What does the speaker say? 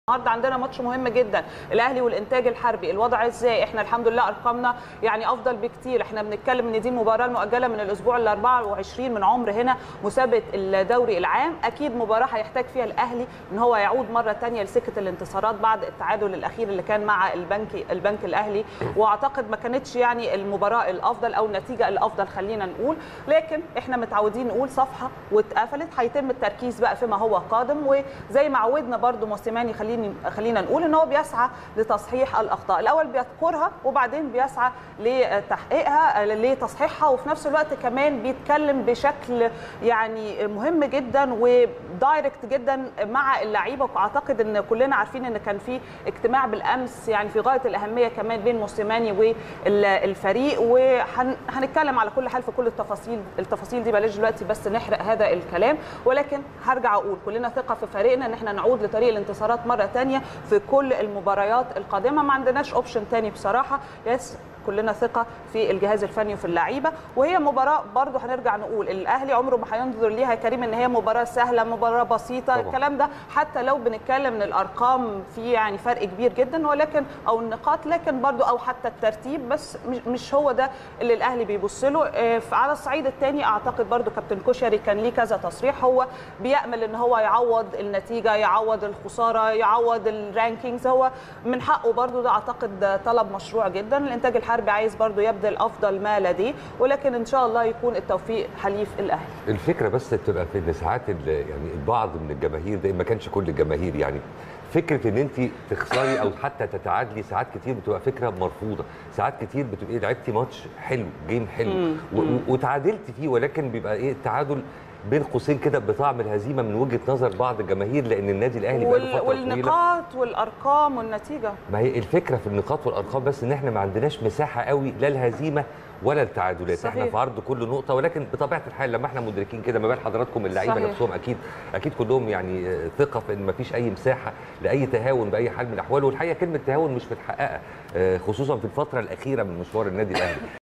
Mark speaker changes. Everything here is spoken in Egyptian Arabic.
Speaker 1: النهارده عندنا ماتش مهم جدا الاهلي والانتاج الحربي الوضع ازاي احنا الحمد لله ارقامنا يعني افضل بكتير احنا بنتكلم ان دي المباراه المؤجله من الاسبوع ال 24 من عمر هنا مسابقه الدوري العام اكيد مباراه هيحتاج فيها الاهلي ان هو يعود مره ثانيه لسكه الانتصارات بعد التعادل الاخير اللي كان مع البنك البنك الاهلي واعتقد ما كانتش يعني المباراه الافضل او النتيجه الافضل خلينا نقول لكن احنا متعودين نقول صفحه واتقفلت هيتم التركيز بقى فيما هو قادم وزي ما عودنا برده موسيماني خليني خلينا نقول ان هو بيسعى لتصحيح الاخطاء الاول بيذكرها وبعدين بيسعى لتحقيقها لتصحيحها وفي نفس الوقت كمان بيتكلم بشكل يعني مهم جدا ودايركت جدا مع اللعيبه واعتقد ان كلنا عارفين ان كان في اجتماع بالامس يعني في غايه الاهميه كمان بين موسيماني والفريق وهنتكلم على كل حال في كل التفاصيل التفاصيل دي بلاش دلوقتي بس نحرق هذا الكلام ولكن هرجع اقول كلنا ثقه في فريقنا ان احنا نعود لطريق الانتصارات مره ثانيه في كل المباريات القادمه ما عندناش اوبشن ثاني بصراحه يس كلنا ثقه في الجهاز الفني وفي اللعيبه وهي مباراه برضو هنرجع نقول الاهلي عمره ما هينظر ليها يا كريم ان هي مباراه سهله مباراه بسيطه طبعا. الكلام ده حتى لو بنتكلم ان الارقام في يعني فرق كبير جدا ولكن او النقاط لكن برضو او حتى الترتيب بس مش هو ده اللي الاهلي بيبص له على الصعيد الثاني اعتقد برضو كابتن كشري كان ليه كذا تصريح هو بيامل ان هو يعوض النتيجه يعوض الخساره يعوض الرانكينجز هو من حقه برضو ده اعتقد طلب مشروع جدا الانتاج الحربي الحربي عايز برضو يبذل افضل ما لديه ولكن ان شاء الله يكون التوفيق حليف الاهلي
Speaker 2: الفكره بس بتبقى في ان ساعات يعني البعض من الجماهير ده ما كانش كل الجماهير يعني فكره ان انت تخسري او حتى تتعادلي ساعات كتير بتبقى فكره مرفوضه ساعات كتير بتبقي لعبتي ماتش حلو جيم حلو وتعادلتي فيه ولكن بيبقى ايه التعادل بين قوسين كده بطعم الهزيمه من وجهه نظر بعض الجماهير لان النادي الاهلي
Speaker 1: وال...
Speaker 2: بقى له فتره
Speaker 1: والنقاط والارقام والنتيجه
Speaker 2: ما هي الفكره في النقاط والارقام بس ان احنا ما عندناش مساحه قوي لا الهزيمه ولا التعادلات
Speaker 1: صحيح.
Speaker 2: احنا في عرض كل نقطه ولكن بطبيعه الحال لما احنا مدركين كده ما بال حضراتكم اللعيبه
Speaker 1: صحيح.
Speaker 2: نفسهم اكيد اكيد كلهم يعني ثقه في ان ما فيش اي مساحه لاي تهاون باي حال من الاحوال والحقيقه كلمه تهاون مش متحققه خصوصا في الفتره الاخيره من مشوار النادي الاهلي